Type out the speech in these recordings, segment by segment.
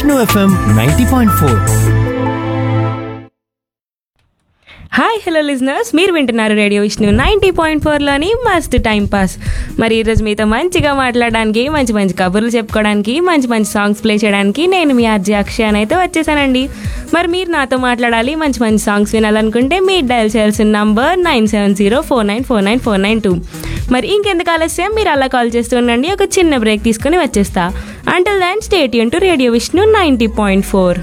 Vishnu FM ninety point four hi hello listeners మీరు వింటున్నారు radio Vishnu ninety point ఫోర్లోని Mast time pass మరి ఈరోజు మీతో మంచిగా మాట్లాడడానికి మంచి మంచి కబుర్లు చెప్పుకోవడానికి మంచి మంచి సాంగ్స్ ప్లే చేయడానికి నేను మీ ఆర్జీ అక్షయ్ అని అయితే వచ్చేసానండి మరి మీరు నాతో మాట్లాడాలి మంచి మంచి సాంగ్స్ వినాలనుకుంటే మీరు డయల్ చేయాల్సిన number nine seven zero four nine four nine four nine two మరి ఇంకెందుకు ఆలస్యం మీరు అలా కాల్ చేస్తూ ఉండండి ఒక చిన్న బ్రేక్ తీసుకొని వచ్చేస్తా until then stay tuned to radio Vishnu ninety point four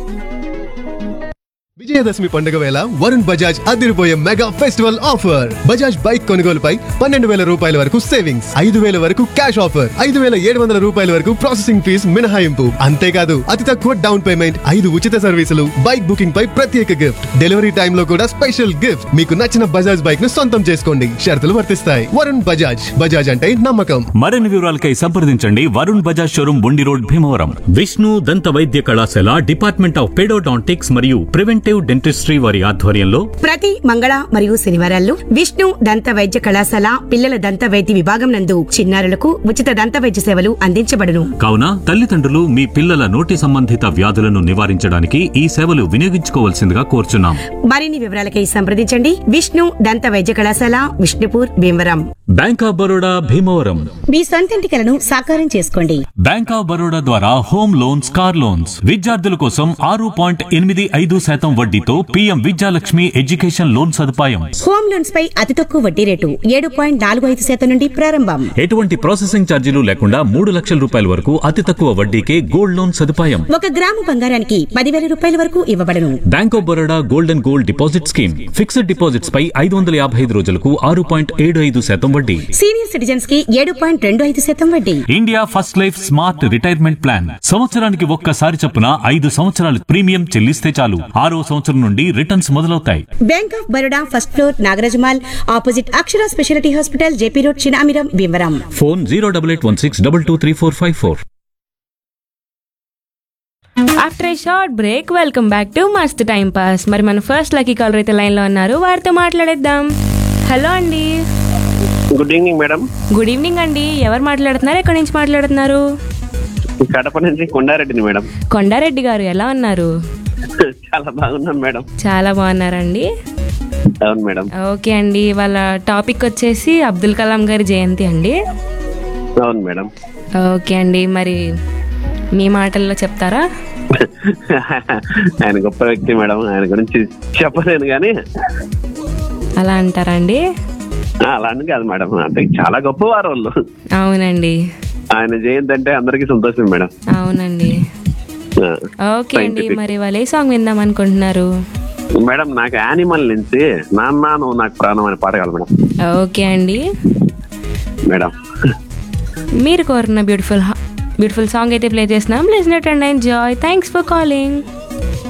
Vijayadashami పండుగ వేళ వరుణ్ బజాజ్ అదిరిపోయే mega festival offer Bajaj bike కొనుగోలుపై పన్నెండు వేల రూపాయల వరకు సేవింగ్స్ ఐదు వేల వరకు క్యాష్ ఆఫర్ ఐదు వేల ఏడు వందల రూపాయల వరకు ప్రాసెసింగ్ ఫీజ్ మినహాయింపు అంతేకాదు అతి తక్కువ డౌన్ పేమెంట్ ఐదు ఉచిత సర్వీసులు బైక్ బుకింగ్ పై ప్రత్యేక గిఫ్ట్ డెలివరీ టైమ్ లో కూడా స్పెషల్ గిఫ్ట్ మీకు నచ్చిన బజాజ్ బైక్ ను సొంతం చేసుకోండి షరతులు వర్తిస్తాయి వరుణ్ బజాజ్ బజాజ్ అంటే నమ్మకం మరిన్ని వివరాలకై సంప్రదించండి వరుణ్ బజాజ్ షోరూం బుండి రోడ్ భీమవరం విష్ణు దంత వైద్య కళాశాల డిపార్ట్మెంట్ ఆఫ్ పెడోడాంటిక్స్ మరియు ప్రివెంటివ్ డెంటిస్ట్రీ వారి ఆధ్వర్యంలో ప్రతి మంగళ మరియు శనివారాల్లో విష్ణు దంత వైద్య కళాశాల పిల్లల దంత వైద్య విభాగం నందు చిన్నారులకు ఉచిత దంత వైద్య సేవలు అందించబడును కావున తల్లిదండ్రులు మీ పిల్లల నోటి సంబంధిత వ్యాధులను నివారించడానికి ఈ సేవలు వినియోగించుకోవాల్సిందిగా కోరుచున్నాం మరిన్ని వివరాలకై సంప్రదించండి విష్ణు దంత వైద్య కళాశాల విష్ణుపూర్ భీమవరం బ్యాంక్ ఆఫ్ బరోడా భీమవరం మీ సొంతింటి కలను సాకారం చేసుకోండి బ్యాంక్ ఆఫ్ బరోడా ద్వారా హోమ్ లోన్స్ కార్ లోన్స్ విద్యార్థుల కోసం ఆరు పాయింట్ ఎనిమిది ఐదు శాతం వడ్డీతో పీఎం విద్యాలక్ష్మి ఎడ్యుకేషన్ లోన్ సదుపాయం హోమ్ లోన్స్ పై అతి తక్కువ వడ్డీ రేటు ఏడు పాయింట్ నాలుగు ఐదు శాతం నుండి ప్రారంభం ఎటువంటి ప్రాసెసింగ్ ఛార్జీలు లేకుండా మూడు లక్షల రూపాయల వరకు అతి తక్కువ వడ్డీకే గోల్డ్ లోన్ సదుపాయం ఒక గ్రాము బంగారానికి పదివేల రూపాయల వరకు ఇవ్వబడను bank of Baroda gold and gold deposit scheme fixed deposits పై ఐదు వందల యాభై ఐదు రోజులకు ఆరు పాయింట్ ఏడు ఐదు శాతం వడ్డీ సీనియర్ సిటిజన్స్ కి ఏడు పాయింట్ రెండు ఐదు శాతం వడ్డీ India first life smart retirement plan సంవత్సరానికి ఒక్కసారి చొప్పున ఐదు సంవత్సరాలు ప్రీమియం చెల్లిస్తే చాలు ఆరో సంవత్సరం నుండి రిటర్న్స్ మొదలవుతాయి bank of Baroda first floor Nagaraj mall opposite Akshara speciality hospital JP road Chinamiram Bhimavaram phone zero double eight one six double two three four five four after a short break welcome back to Mast time pass మరి మన first lucky caller అయితే లైన్లో ఉన్నారు వారితో మాట్లాడేద్దాం hello అండి good evening madam good evening అండి ఎవరు మాట్లాడుతున్నారు ఎక్కడి నుంచి మాట్లాడుతున్నారు కడప నుంచి కొండారెడ్డిని మేడం కొండారెడ్డి గారు ఎలా ఉన్నారు చాలా బాగున్నాం మేడం చాలా బాగున్నారండి అవును మేడం ఓకే అండి వాళ్ళ టాపిక్ వచ్చేసి అబ్దుల్ కలాం గారి జయంతి అండి అవును మేడం ఓకే అండి మరి మీ మాటల్లో చెప్తారా ఆయన గొప్ప వ్యక్తి మేడం ఆయన గురించి చెప్పలేను కానీ అలా అంటారా అండి ఆ, అలా అని కాదు మేడం అంటే చాలా గొప్పవారు వాళ్ళు అవునండి ఆయన జయంతి అంటే అందరికీ సంతోషం మేడం అవునండి ఆ, ఓకే అండి Scientific. మరి వాళ్ళు ఏ సాంగ్ విందాం అనుకుంటున్నారు మేడం నాకు యానిమల్ నుంచి నాన్న నువ్వు నాకు ప్రాణం అనే పాట కావాలి మేడం ఓకే అండి మేడం మీరు కోరిన బ్యూటిఫుల్ బ్యూటిఫుల్ సాంగ్ అయితే ప్లే చేస్తున్నాం listen it and enjoy thanks for calling